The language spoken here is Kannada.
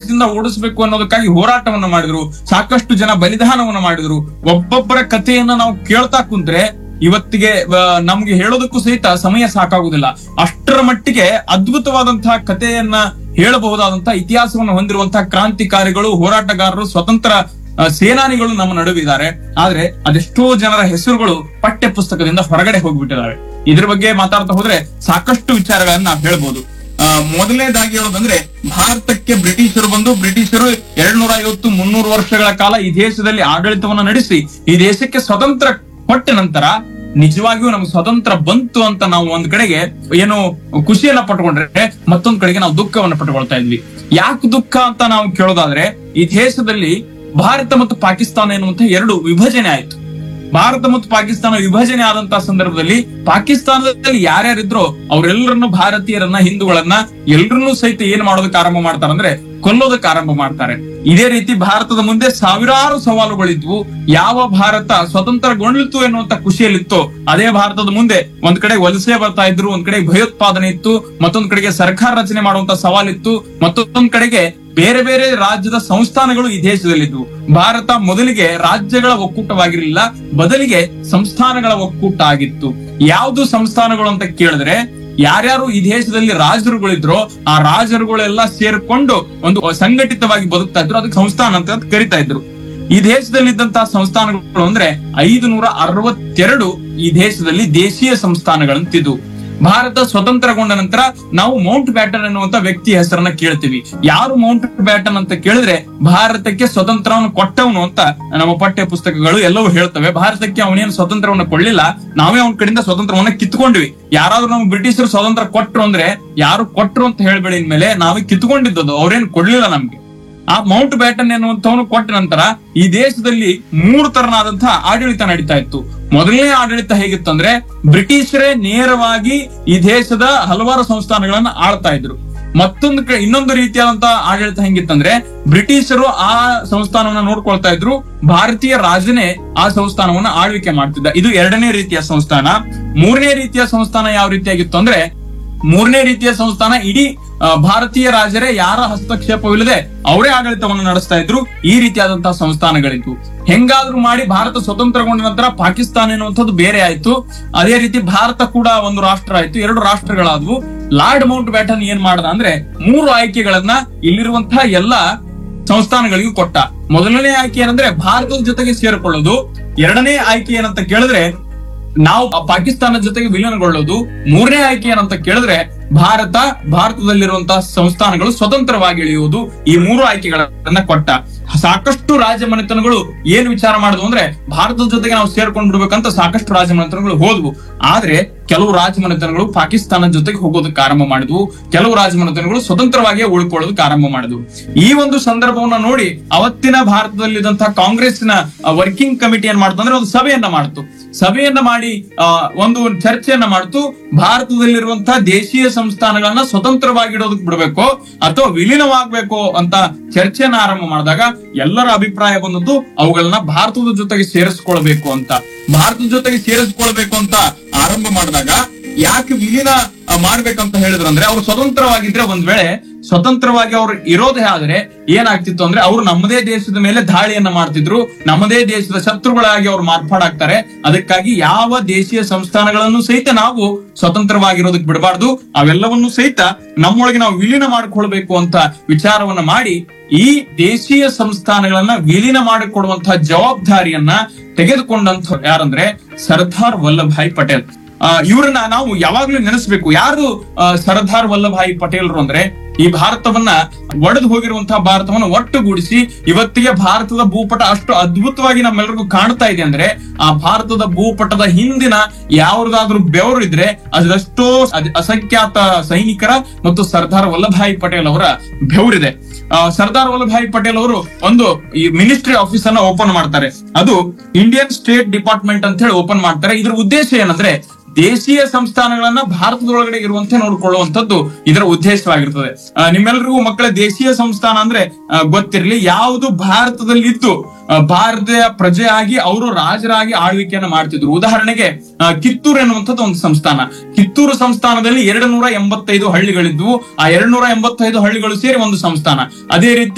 ದೇಶದಿಂದ ಓಡಿಸಬೇಕು ಅನ್ನೋದಕ್ಕಾಗಿ ಹೋರಾಟವನ್ನ ಮಾಡಿದ್ರು ಸಾಕಷ್ಟು ಜನ ಬಲಿದಾನವನ್ನ ಮಾಡಿದ್ರು ಒಬ್ಬೊಬ್ಬರ ಕಥೆಯನ್ನ ನಾವು ಕೇಳ್ತಾ ಕುಂತ್ರೆ ಇವತ್ತಿಗೆ ಆ, ನಮ್ಗೆ ಹೇಳೋದಕ್ಕೂ ಸಹಿತ ಸಮಯ ಸಾಕಾಗುದಿಲ್ಲ ಅಷ್ಟರ ಮಟ್ಟಿಗೆ ಅದ್ಭುತವಾದಂತಹ ಕಥೆಯನ್ನ ಹೇಳಬಹುದಾದಂತಹ ಇತಿಹಾಸವನ್ನು ಹೊಂದಿರುವಂತಹ ಕ್ರಾಂತಿಕಾರಿಗಳು ಹೋರಾಟಗಾರರು ಸ್ವತಂತ್ರ ಆ, ಸೇನಾನಿಗಳು ನಮ್ಮ ನಡುವಿದ್ದಾರೆ ಆದ್ರೆ ಅದೆಷ್ಟೋ ಜನರ ಹೆಸರುಗಳು ಪಠ್ಯ ಪುಸ್ತಕದಿಂದ ಹೊರಗಡೆ ಹೋಗ್ಬಿಟ್ಟಿದ್ದಾರೆ ಇದ್ರ ಬಗ್ಗೆ ಮಾತಾಡ್ತಾ ಹೋದ್ರೆ ಸಾಕಷ್ಟು ವಿಚಾರಗಳನ್ನ ನಾವು ಹೇಳ್ಬೋದು ಆ, ಮೊದಲನೇದಾಗಿ ಹೇಳೋದಂದ್ರೆ ಭಾರತಕ್ಕೆ ಬ್ರಿಟಿಷರು ಬಂದು ಬ್ರಿಟಿಷರು ಎರಡ್ ನೂರ ಐವತ್ತು ಮುನ್ನೂರು ವರ್ಷಗಳ ಕಾಲ ಈ ದೇಶದಲ್ಲಿ ಆಡಳಿತವನ್ನ ನಡೆಸಿ ಈ ದೇಶಕ್ಕೆ ಸ್ವತಂತ್ರ ಕೊಟ್ಟ ನಂತರ ನಿಜವಾಗಿಯೂ ನಮ್ಗೆ ಸ್ವತಂತ್ರ ಬಂತು ಅಂತ ನಾವು ಒಂದ್ ಕಡೆಗೆ ಏನು ಖುಷಿಯನ್ನ ಪಟ್ಕೊಂಡ್ರೆ ಮತ್ತೊಂದ್ ಕಡೆಗೆ ನಾವು ದುಃಖವನ್ನ ಪಟ್ಕೊಳ್ತಾ ಇದ್ವಿ ಯಾಕೆ ದುಃಖ ಅಂತ ನಾವು ಕೇಳೋದಾದ್ರೆ ಈ ದೇಶದಲ್ಲಿ ಭಾರತ ಮತ್ತು ಪಾಕಿಸ್ತಾನ ಎನ್ನುವಂತ ಎರಡು ವಿಭಜನೆ ಆಯ್ತು ಭಾರತ ಮತ್ತು ಪಾಕಿಸ್ತಾನ ವಿಭಜನೆ ಆದಂತಹ ಸಂದರ್ಭದಲ್ಲಿ ಪಾಕಿಸ್ತಾನದಲ್ಲಿ ಯಾರ್ಯಾರಿದ್ರೋ ಅವರೆಲ್ಲರನ್ನು ಭಾರತೀಯರನ್ನ ಹಿಂದೂಗಳನ್ನ ಎಲ್ರನ್ನೂ ಸಹಿತ ಏನ್ ಮಾಡೋದಕ್ಕೆ ಆರಂಭ ಮಾಡ್ತಾರಂದ್ರೆ ಕೊಲ್ಲೋದಕ್ಕೆ ಆರಂಭ ಮಾಡ್ತಾರೆ ಇದೇ ರೀತಿ ಭಾರತದ ಮುಂದೆ ಸಾವಿರಾರು ಸವಾಲುಗಳಿದ್ವು ಯಾವ ಭಾರತ ಸ್ವತಂತ್ರಗೊಂಡಿತು ಎನ್ನುವಂತ ಖುಷಿಯಲ್ಲಿತ್ತು ಅದೇ ಭಾರತದ ಮುಂದೆ ಒಂದ್ ಕಡೆ ವಲಸೆ ಬರ್ತಾ ಇದ್ರು ಒಂದ್ ಕಡೆ ಭಯೋತ್ಪಾದನೆ ಇತ್ತು ಮತ್ತೊಂದ್ ಕಡೆಗೆ ಸರ್ಕಾರ ರಚನೆ ಮಾಡುವಂತ ಸವಾಲಿತ್ತು ಮತ್ತೊಂದ್ ಕಡೆಗೆ ಬೇರೆ ಬೇರೆ ರಾಜ್ಯದ ಸಂಸ್ಥಾನಗಳು ಈ ದೇಶದಲ್ಲಿದ್ವು ಭಾರತ ಮೊದಲಿಗೆ ರಾಜ್ಯಗಳ ಒಕ್ಕೂಟವಾಗಿರಲಿಲ್ಲ ಬದಲಿಗೆ ಸಂಸ್ಥಾನಗಳ ಒಕ್ಕೂಟ ಆಗಿತ್ತು ಯಾವುದು ಸಂಸ್ಥಾನಗಳು ಅಂತ ಕೇಳಿದ್ರೆ ಯಾರ್ಯಾರು ಈ ದೇಶದಲ್ಲಿ ರಾಜರುಗಳಿದ್ರೋ ಆ ರಾಜರುಗಳೆಲ್ಲ ಸೇರ್ಕೊಂಡು ಒಂದು ಸಂಘಟಿತವಾಗಿ ಬದುಕ್ತಾ ಇದ್ರು ಅದಕ್ಕೆ ಸಂಸ್ಥಾನ ಅಂತ ಕರಿತಾ ಇದ್ರು ಈ ದೇಶದಲ್ಲಿದ್ದಂತಹ ಸಂಸ್ಥಾನಗಳು ಅಂದ್ರೆ ಐದು ನೂರ ಅರವತ್ತೆರಡು ಈ ದೇಶದಲ್ಲಿ ದೇಶೀಯ ಸಂಸ್ಥಾನಗಳಂತಿದ್ವು ಭಾರತ ಸ್ವತಂತ್ರಗೊಂಡ ನಂತರ ನಾವು ಮೌಂಟ್ ಬ್ಯಾಟನ್ ಎನ್ನುವಂತ ವ್ಯಕ್ತಿ ಹೆಸರನ್ನ ಕೇಳ್ತೀವಿ ಯಾರು ಮೌಂಟ್ ಬ್ಯಾಟನ್ ಅಂತ ಕೇಳಿದ್ರೆ ಭಾರತಕ್ಕೆ ಸ್ವತಂತ್ರವನ್ನು ಕೊಟ್ಟವನು ಅಂತ ನಮ್ಮ ಪಠ್ಯ ಪುಸ್ತಕಗಳು ಎಲ್ಲವೂ ಹೇಳ್ತವೆ ಭಾರತಕ್ಕೆ ಅವನೇನು ಸ್ವತಂತ್ರವನ್ನು ಕೊಡ್ಲಿಲ್ಲ ನಾವೇ ಅವನ ಕಡೆಯಿಂದ ಸ್ವತಂತ್ರವನ್ನ ಕಿತ್ಕೊಂಡ್ವಿ ಯಾರಾದ್ರೂ ನಮ್ಗೆ ಬ್ರಿಟಿಷರು ಸ್ವತಂತ್ರ ಕೊಟ್ರು ಅಂದ್ರೆ ಯಾರು ಕೊಟ್ರು ಅಂತ ಹೇಳ್ಬೇಡಿ ಮೇಲೆ ನಾವೇ ಕಿತ್ಕೊಂಡಿದ್ದದು ಅವ್ರೇನ್ ಕೊಡ್ಲಿಲ್ಲ ನಮ್ಗೆ ಆ ಮೌಂಟ್ ಬ್ಯಾಟನ್ ಎನ್ನುವಂತವನು ಕೊಟ್ಟ ನಂತರ ಈ ದೇಶದಲ್ಲಿ ಮೂರು ತರನಾದಂತಹ ಆಡಳಿತ ನಡೀತಾ ಇತ್ತು ಮೊದಲನೇ ಆಡಳಿತ ಹೇಗಿತ್ತು ಅಂದ್ರೆ ಬ್ರಿಟಿಷರೇ ನೇರವಾಗಿ ಈ ದೇಶದ ಹಲವಾರು ಸಂಸ್ಥಾನಗಳನ್ನ ಆಳ್ತಾ ಇದ್ರು ಮತ್ತೊಂದು ಕ- ಇನ್ನೊಂದು ರೀತಿಯಾದಂತಹ ಆಡಳಿತ ಹೆಂಗಿತ್ತಂದ್ರೆ ಬ್ರಿಟಿಷರು ಆ ಸಂಸ್ಥಾನವನ್ನ ನೋಡ್ಕೊಳ್ತಾ ಇದ್ರು ಭಾರತೀಯ ರಾಜನೇ ಆ ಸಂಸ್ಥಾನವನ್ನ ಆಳ್ವಿಕೆ ಮಾಡ್ತಿದ್ದ ಇದು ಎರಡನೇ ರೀತಿಯ ಸಂಸ್ಥಾನ ಮೂರನೇ ರೀತಿಯ ಸಂಸ್ಥಾನ ಯಾವ ರೀತಿಯಾಗಿತ್ತು ಅಂದ್ರೆ ಮೂರನೇ ರೀತಿಯ ಸಂಸ್ಥಾನ ಇಡೀ ಆ, ಭಾರತೀಯ ರಾಜರೇ ಯಾರ ಹಸ್ತಕ್ಷೇಪವಿಲ್ಲದೆ ಅವರೇ ಆಡಳಿತವನ್ನು ನಡೆಸ್ತಾ ಇದ್ರು ಈ ರೀತಿಯಾದಂತಹ ಸಂಸ್ಥಾನಗಳಿದ್ವು ಹೆಂಗಾದ್ರೂ ಮಾಡಿ ಭಾರತ ಸ್ವತಂತ್ರಗೊಂಡ ನಂತರ ಪಾಕಿಸ್ತಾನ ಎನ್ನುವಂಥದ್ದು ಬೇರೆ ಆಯ್ತು ಅದೇ ರೀತಿ ಭಾರತ ಕೂಡ ಒಂದು ರಾಷ್ಟ್ರ ಆಯ್ತು ಎರಡು ರಾಷ್ಟ್ರಗಳಾದ್ವು ಲಾರ್ಡ್ ಮೌಂಟ್ ಬ್ಯಾಟನ್ ಏನ್ ಮಾಡ್ದ ಅಂದ್ರೆ ಮೂರು ಆಯ್ಕೆಗಳನ್ನ ಇಲ್ಲಿರುವಂತಹ ಎಲ್ಲಾ ಸಂಸ್ಥಾನಗಳಿಗೂ ಕೊಟ್ಟ ಮೊದಲನೇ ಆಯ್ಕೆ ಏನಂದ್ರೆ ಭಾರತದ ಜೊತೆಗೆ ಸೇರಿಕೊಳ್ಳೋದು ಎರಡನೇ ಆಯ್ಕೆ ಏನಂತ ಕೇಳಿದ್ರೆ ನಾವು ಆ ಪಾಕಿಸ್ತಾನದ ಜೊತೆಗೆ ವಿಲೀನಗೊಳ್ಳೋದು ಮೂರನೇ ಆಯ್ಕೆ ಏನಂತ ಕೇಳಿದ್ರೆ ಭಾರತ ಭಾರತದಲ್ಲಿರುವಂತಹ ಸಂಸ್ಥಾನಗಳು ಸ್ವತಂತ್ರವಾಗಿ ಇಳಿಯುವುದು ಈ ಮೂರು ಆಯ್ಕೆಗಳನ್ನ ಕೊಟ್ಟ ಸಾಕಷ್ಟು ರಾಜಮನೆತನಗಳು ಏನ್ ವಿಚಾರ ಮಾಡುದು ಅಂದ್ರೆ ಭಾರತದ ಜೊತೆಗೆ ನಾವು ಸೇರ್ಕೊಂಡು ಬಿಡ್ಬೇಕಂತ ಸಾಕಷ್ಟು ರಾಜಮನೆತನಗಳು ಹೋದ್ವು ಆದ್ರೆ ಕೆಲವು ರಾಜಮನೆತನಗಳು ಪಾಕಿಸ್ತಾನದ ಜೊತೆಗೆ ಹೋಗೋದಕ್ಕೆ ಆರಂಭ ಮಾಡಿದ್ವು ಕೆಲವು ರಾಜಮನೆತನಗಳು ಸ್ವತಂತ್ರವಾಗಿಯೇ ಉಳ್ಕೊಳ್ಳೋದಕ್ಕೆ ಆರಂಭ ಮಾಡಿದ್ವು ಈ ಒಂದು ಸಂದರ್ಭವನ್ನ ನೋಡಿ ಅವತ್ತಿನ ಭಾರತದಲ್ಲಿದ್ದಂತಹ ಕಾಂಗ್ರೆಸ್ನ ವರ್ಕಿಂಗ್ ಕಮಿಟಿ ಏನ್ ಮಾಡ್ತು ಅಂದ್ರೆ ಒಂದು ಸಭೆಯನ್ನ ಮಾಡ್ತು ಸಭೆಯನ್ನ ಮಾಡಿ ಆ, ಒಂದು ಚರ್ಚೆಯನ್ನ ಮಾಡ್ತು ಭಾರತದಲ್ಲಿರುವಂತಹ ದೇಶೀಯ ಸಂಸ್ಥಾನಗಳನ್ನ ಸ್ವತಂತ್ರವಾಗಿ ಇಡೋದಕ್ಕೆ ಬಿಡಬೇಕು ಅಥವಾ ವಿಲೀನವಾಗಬೇಕು ಅಂತ ಚರ್ಚೆಯನ್ನ ಆರಂಭ ಮಾಡಿದಾಗ ಎಲ್ಲರ ಅಭಿಪ್ರಾಯ ಬಂದದ್ದು ಅವುಗಳನ್ನ ಭಾರತದ ಜೊತೆಗೆ ಸೇರಿಸ್ಕೊಳ್ಬೇಕು ಅಂತ ಭಾರತದ ಜೊತೆಗೆ ಸೇರಿಸ್ಕೊಳ್ಬೇಕು ಅಂತ ಆರಂಭ ಮಾಡಿದಾಗ ಯಾಕೆ ವಿಲೀನ ಆ, ಮಾಡ್ಬೇಕಂತ ಹೇಳಿದ್ರಂದ್ರೆ ಅವ್ರು ಸ್ವತಂತ್ರವಾಗಿದ್ರೆ ಒಂದ್ ವೇಳೆ ಸ್ವತಂತ್ರವಾಗಿ ಅವ್ರು ಇರೋದೇ ಆದ್ರೆ ಏನಾಗ್ತಿತ್ತು ಅಂದ್ರೆ ಅವ್ರು ನಮ್ಮದೇ ದೇಶದ ಮೇಲೆ ದಾಳಿಯನ್ನ ಮಾಡ್ತಿದ್ರು ನಮ್ಮದೇ ದೇಶದ ಶತ್ರುಗಳಾಗಿ ಅವ್ರು ಮಾರ್ಪಾಡಾಗ್ತಾರೆ ಅದಕ್ಕಾಗಿ ಯಾವ ದೇಶೀಯ ಸಂಸ್ಥಾನಗಳನ್ನು ಸಹಿತ ನಾವು ಸ್ವತಂತ್ರವಾಗಿರೋದಕ್ಕೆ ಬಿಡಬಾರ್ದು ಅವೆಲ್ಲವನ್ನು ಸಹಿತ ನಮ್ಮೊಳಗೆ ನಾವು ವಿಲೀನ ಮಾಡಿಕೊಳ್ಬೇಕು ಅಂತ ವಿಚಾರವನ್ನ ಮಾಡಿ ಈ ದೇಶೀಯ ಸಂಸ್ಥಾನಗಳನ್ನ ವಿಲೀನ ಮಾಡಿಕೊಡುವಂತಹ ಜವಾಬ್ದಾರಿಯನ್ನ ತೆಗೆದುಕೊಂಡಂತ ಯಾರಂದ್ರೆ ಸರ್ದಾರ್ ವಲ್ಲಭಾಯ್ ಪಟೇಲ್ ಆ, ಇವ್ರನ್ನ ನಾವು ಯಾವಾಗ್ಲೂ ನೆನೆಸ್ಬೇಕು ಯಾರು ಆ, ಸರ್ದಾರ್ ವಲ್ಲಭಾಯಿ ಪಟೇಲ್ರು ಅಂದ್ರೆ ಈ ಭಾರತವನ್ನ ಒಡೆದು ಹೋಗಿರುವಂತಹ ಭಾರತವನ್ನ ಒಟ್ಟುಗೂಡಿಸಿ ಇವತ್ತಿಗೆ ಭಾರತದ ಭೂಪಟ ಅಷ್ಟು ಅದ್ಭುತವಾಗಿ ನಮ್ಮೆಲ್ಲರಿಗೂ ಕಾಣ್ತಾ ಇದೆ ಅಂದ್ರೆ ಆ ಭಾರತದ ಭೂಪಟದ ಹಿಂದಿನ ಯಾವ್ದಾದ್ರೂ ಬೆವರು ಇದ್ರೆ ಅದೆಷ್ಟೋ ಅದ್- ಅಸಂಖ್ಯಾತ ಸೈನಿಕರ ಮತ್ತು ಸರ್ದಾರ್ ವಲ್ಲಭಾಯಿ ಪಟೇಲ್ ಅವರ ಬೆವರಿದೆ ಆ, ಸರ್ದಾರ್ ವಲ್ಲಭಾಯಿ ಪಟೇಲ್ ಅವರು ಒಂದು ಈ ಮಿನಿಸ್ಟ್ರಿ ಆಫೀಸ್ ಅನ್ನ ಓಪನ್ ಮಾಡ್ತಾರೆ ಅದು ಇಂಡಿಯನ್ ಸ್ಟೇಟ್ ಡಿಪಾರ್ಟ್ಮೆಂಟ್ ಅಂತ ಹೇಳಿ ಓಪನ್ ಮಾಡ್ತಾರೆ ಇದ್ರ ಉದ್ದೇಶ ಏನಂದ್ರೆ ದೇಶೀಯ ಸಂಸ್ಥಾನಗಳನ್ನ ಭಾರತದೊಳಗಡೆ ಇರುವಂತೆ ನೋಡ್ಕೊಳ್ಳುವಂತದ್ದು ಇದರ ಉದ್ದೇಶವಾಗಿರ್ತದೆ ಆ, ನಿಮ್ಮೆಲ್ಲರಿಗೂ ಮಕ್ಕಳ ದೇಶೀಯ ಸಂಸ್ಥಾನ ಅಂದ್ರೆ ಆ, ಗೊತ್ತಿರಲಿ ಯಾವುದು ಭಾರತದಲ್ಲಿದ್ದು ಆ, ಭಾರತೀಯ ಪ್ರಜೆ ಆಗಿ ಅವರು ರಾಜರಾಗಿ ಆಳ್ವಿಕೆಯನ್ನ ಮಾಡ್ತಿದ್ರು ಉದಾಹರಣೆಗೆ ಆ, ಕಿತ್ತೂರು ಎನ್ನುವಂಥದ್ದು ಒಂದು ಸಂಸ್ಥಾನ ಕಿತ್ತೂರು ಸಂಸ್ಥಾನದಲ್ಲಿ ಎರಡು ನೂರ ಎಂಬತ್ತೈದು ಹಳ್ಳಿಗಳಿದ್ವು ಆ ಎರಡು ನೂರ ಎಂಬತ್ತೈದು ಹಳ್ಳಿಗಳು ಸೇರಿ ಒಂದು ಸಂಸ್ಥಾನ ಅದೇ ರೀತಿ